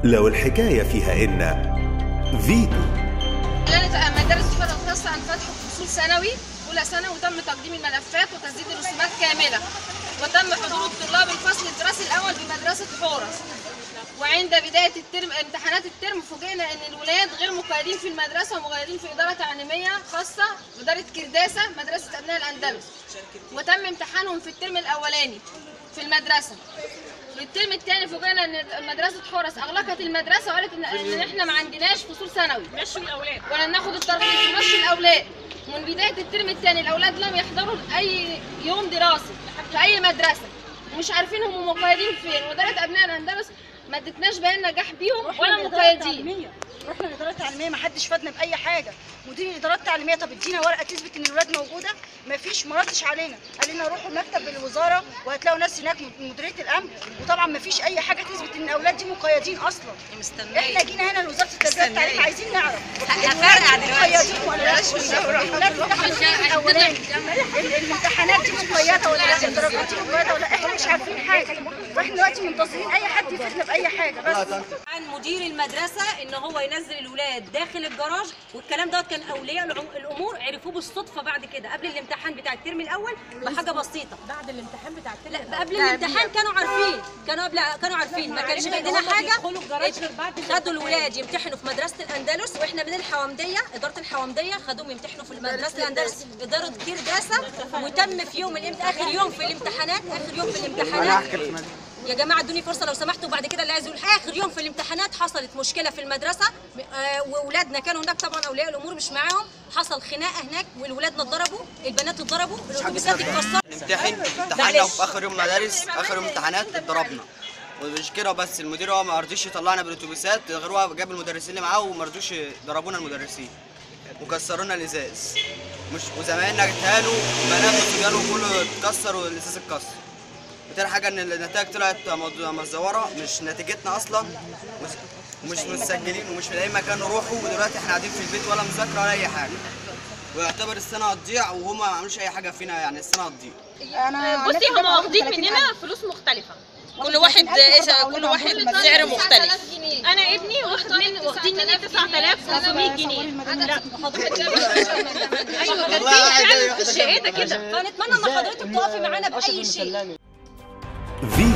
لو الحكاية فيها إن فيتو لجنة مدارس الحرة الخاصة عن فتح فصول ثانوي أولى ثانوي وتم تقديم الملفات وتسديد الرسومات كاملة وتم حضور الطلاب الفصل الدراسي الأول بمدرسة حورس وعند بداية الترم امتحانات الترم فوجئنا أن الولاد غير مقيدين في المدرسة ومقيدين في إدارة تعليمية خاصة إدارة كرداسة مدرسة أبناء الأندلس وتم امتحانهم في الترم الأولاني في المدرسة في الترم الثاني فوجئنا ان مدرسه حورس اغلقت المدرسه وقالت ان, إن احنا ما عندناش فصول ثانوي مشوا الاولاد ولا ناخد الترخيص نمشي الاولاد من بدايه الترم الثاني الاولاد لم يحضروا اي يوم دراسي في اي مدرسه ومش عارفين هم مقيدين فين واداره ابناء الاندلس ما ادتناش بيان نجاح بيهم ولا مقيدين رحنا الاداره التعليميه ما حدش فادنا باي حاجه مدير الاداره التعليميه طب ادينا ورقه تثبت ان الولاد موجوده ما فيش ما ردش علينا قال لنا روحوا مكتب الوزاره وهتلاقوا ناس هناك من مديريه الامن وطبعا ما فيش اي حاجه تثبت ان الاولاد دي مقيدين اصلا احنا جينا هنا لوزاره التربيه والتعليم عايزين نعرف هفرقع دلوقتي. مقيدين ولا لا الولاد امتحنوا الترم الاولاني ال- الامتحانات دي مقيده ولا لا الدرجات دي مقيده ولا لا احنا مش عارفين حاجه واحنا دلوقتي منتظرين اي حد يفيدنا باي حاجه بس عن مدير المدرسه ان هو ينزل الولاد داخل الجراج والكلام دوت كان اولياء العم- الامور عرفوه بالصدفه بعد كده قبل الامتحان بتاع الترم الاول بحاجه بسيطه بعد الامتحان بتاع الترم لا قبل الامتحان كانوا عارفين كانوا قبل كانوا عارفين ما كانش بايدينا حاجه خدوا الولاد يمتحنوا في مدرسه الاندلس واحنا من الحوامديه اداره الحوامديه خدوهم يمتحنوا في مدرسه الاندلس اداره كرداسه وتم في يوم الامت... اخر يوم في الامتحانات اخر يوم في الامتحانات يا جماعه ادوني فرصه لو سمحتوا بعد كده اللي عايز يقول اخر يوم في الامتحانات حصلت مشكله في المدرسه آه، واولادنا كانوا هناك طبعا اولياء الامور مش معاهم حصل خناقه هناك والولادنا اتضربوا البنات اتضربوا الاتوبيسات اتكسرت نمتحن امتحنا في اخر يوم مدارس اخر يوم امتحانات اتضربنا ومش كده بس المدير هو ما رضيش يطلعنا بالاتوبيسات غير هو جاب المدرسين اللي معاه وما رضوش يضربونا المدرسين وكسرونا الازاز مش وزمايلنا اتهانوا بنات وصبيان وكله اتكسر والازاز اتكسر وتاني حاجه ان النتائج طلعت مز- مزوره مش نتيجتنا اصلا ومش- ومش مسجلين ومش لاقيين مكان نروحوا ودلوقتي احنا قاعدين في البيت ولا مذاكره ولا اي حاجه ويعتبر السنه هتضيع وهما ما عملوش اي حاجه فينا يعني السنه هتضيع انا بصي هم واخدين مننا فلوس مختلفة كل واحد كل واحد سعر مختلف انا ابني واخد من واخدين مني 9500 جنيه لا ايوه والله واحد كاتبين جاي في الشهاده كده فنتمنى ان حضرتك تقفي معانا باي شيء فيتو